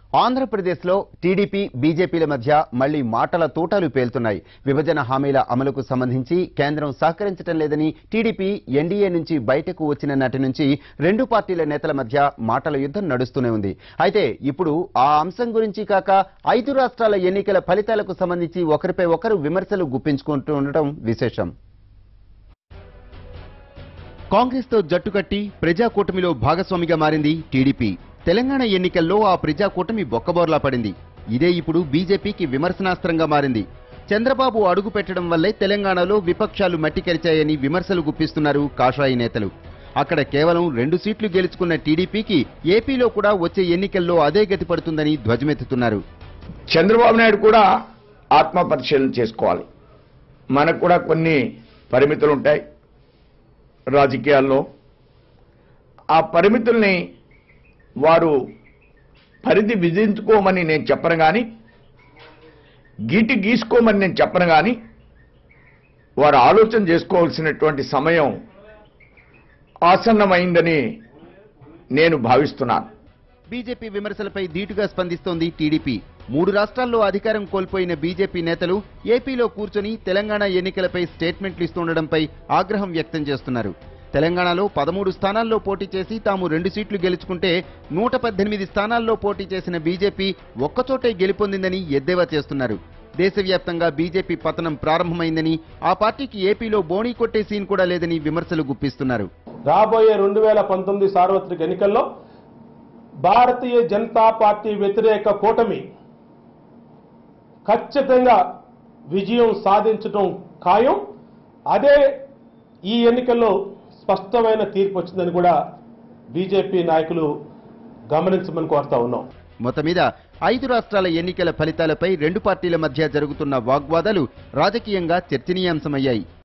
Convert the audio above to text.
ఆంధ్రప్రదేశ్లో టీడీపీ బీజేపీల మధ్య మళ్లీ మాటల తూటాలు పేలుతున్నాయి విభజన హామీల అమలుకు సంబంధించి కేంద్రం సహకరించడం లేదని టీడీపీ ఎన్డీఏ నుంచి బయటకు వచ్చిన నాటి నుంచి రెండు పార్టీల నేతల మధ్య మాటల యుద్ధం నడుస్తూనే ఉంది అయితే ఇప్పుడు ఆ అంశం గురించి కాక ఐదు రాష్ట్రాల ఎన్నికల ఫలితాలకు సంబంధించి ఒకరిపై ఒకరు విమర్శలు గుప్పించుకుంటూ ఉండటం విశేషం కాంగ్రెస్ తో జట్టు కట్టి ప్రజా కూటమిలో భాగస్వామిగా మారింది టీడీపీ తెలంగాణ ఎన్నికల్లో ఆ ప్రజా కూటమి బొక్కబోర్లా పడింది ఇదే ఇప్పుడు బీజేపీకి విమర్శనాస్త్రంగా మారింది చంద్రబాబు అడుగు పెట్టడం వల్లే తెలంగాణలో విపక్షాలు మట్టికరిచాయని విమర్శలు గుప్పిస్తున్నారు కాషాయి నేతలు అక్కడ కేవలం రెండు సీట్లు గెలుచుకున్న టీడీపీకి ఏపీలో కూడా వచ్చే ఎన్నికల్లో అదే గతి పడుతుందని ధ్వజమెత్తుతున్నారు చంద్రబాబు నాయుడు కూడా ఆత్మ పరిశీలన చేసుకోవాలి మనకు కూడా కొన్ని పరిమితులు ఉంటాయి రాజకీయాల్లో ఆ పరిమితుల్ని వారు పరిధి విధించుకోమని నేను చెప్పను కానీ గీటి గీసుకోమని నేను చెప్పను కానీ వారు ఆలోచన చేసుకోవాల్సినటువంటి సమయం ఆసన్నమైందని నేను భావిస్తున్నాను బీజేపీ విమర్శలపై ధీటుగా స్పందిస్తోంది టీడీపీ మూడు రాష్ట్రాల్లో అధికారం కోల్పోయిన బీజేపీ నేతలు ఏపీలో కూర్చొని తెలంగాణ ఎన్నికలపై స్టేట్మెంట్లు ఇస్తుండడంపై ఆగ్రహం వ్యక్తం చేస్తున్నారు తెలంగాణలో పదమూడు స్థానాల్లో పోటీ చేసి తాము రెండు సీట్లు గెలుచుకుంటే నూట పద్దెనిమిది స్థానాల్లో పోటీ చేసిన బీజేపీ ఒక్కచోటే గెలుపొందిందని ఎద్దేవా చేస్తున్నారు దేశవ్యాప్తంగా బీజేపీ పతనం ప్రారంభమైందని ఆ పార్టీకి ఏపీలో బోణీ కొట్టే సీన్ కూడా లేదని విమర్శలు గుప్పిస్తున్నారు రాబోయే రెండు వేల పంతొమ్మిది సార్వత్రిక ఎన్నికల్లో భారతీయ జనతా పార్టీ వ్యతిరేక కూటమి ఖచ్చితంగా విజయం సాధించడం ఖాయం అదే ఈ ఎన్నికల్లో స్పష్టమైన తీర్పు వచ్చిందని కూడా బీజేపీ నాయకులు గమనించమని కోరుతా ఉన్నాం మొత్తం మీద ఐదు రాష్ట్రాల ఎన్నికల ఫలితాలపై రెండు పార్టీల మధ్య జరుగుతున్న వాగ్వాదాలు రాజకీయంగా చర్చనీయాంశమయ్యాయి